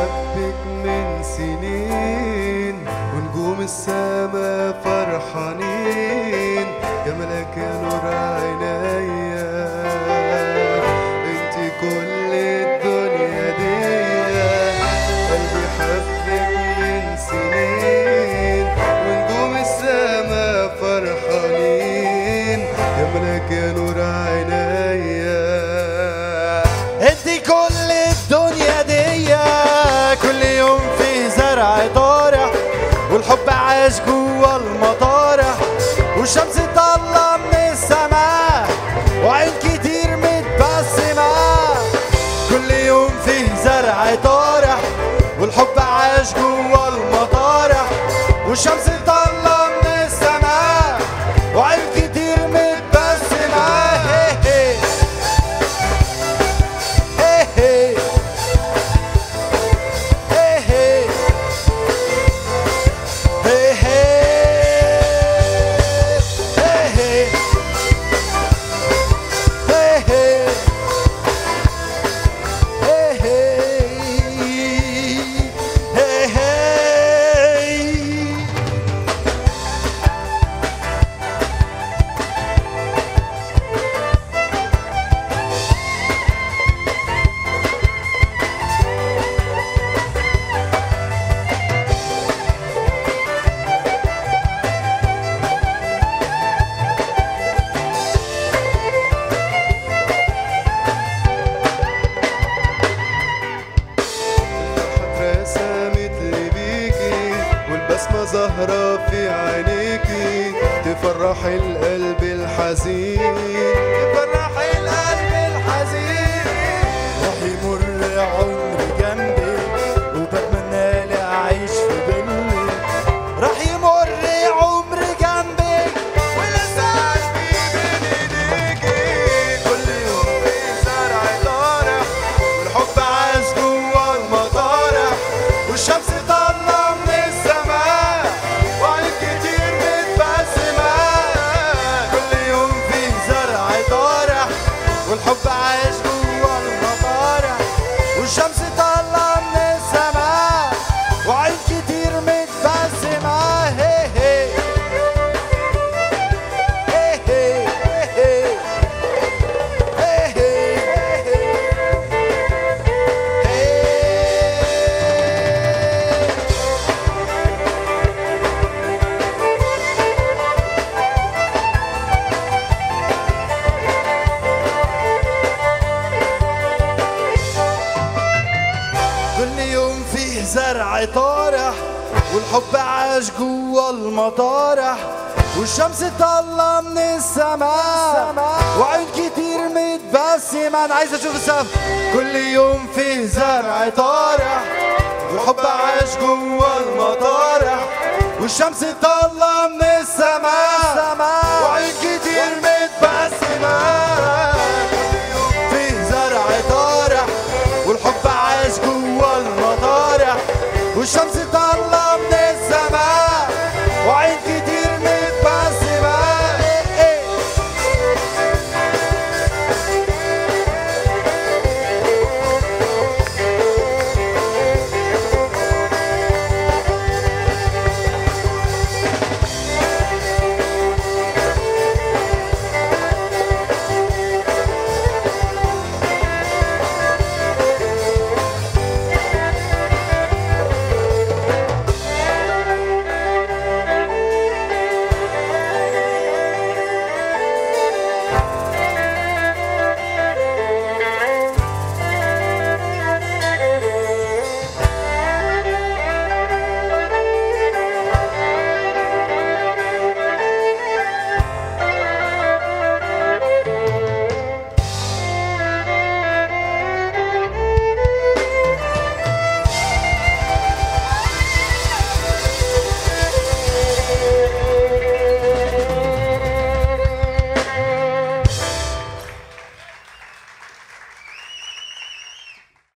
بحبك من سنين ونجوم السما فرحانين يا ملاك يا نور عينيا انت كل الدنيا دي قلبي حبك من سنين ونجوم السما فرحانين يا ملاك يا نور عينيا انت كل الدنيا دي كل يوم في زرع طارح والحب عاش جوا المطارح والشمس طالعة من السماء وعين كتير متبسمة كل يوم فيه زرع طارح والحب عاش جوا المطارح والشمس طالعة من السماء وعين كتير متبسمة هي هي Hey, hey. Hey, hey. Hey, hey. Hey, hey. Hey, hey. Hey, hey. Hey, hey. الفرحة اترسمت لي بيكي والبسمة ظاهرة في عينيكي تفرح القلب الحزين تفرح القلب الحزين راح يمر عمري جنبي وبتمنى لي اعيش في ظلي راح يمر عمري جنبي ولسه قلبي بين ايديكي كل يوم في زرع طارح والحب عاش جوا المطارح والشمس طالعة من السماء وعين كتير متبسمة كل يوم في زرع طارح والحب عايش جوا المطارح والشمس طالعة من السماء وعين كتير متبسمة هي هي هي هي هي هي هي هي كل يوم فيه زرع طارح والحب عاش جوا المطارح والشمس طالعة من السماء وعين كتير متبسمة أنا عايز أشوف السقف كل يوم فيه زرع طارح والحب عاش جوا المطارح والشمس طالعة من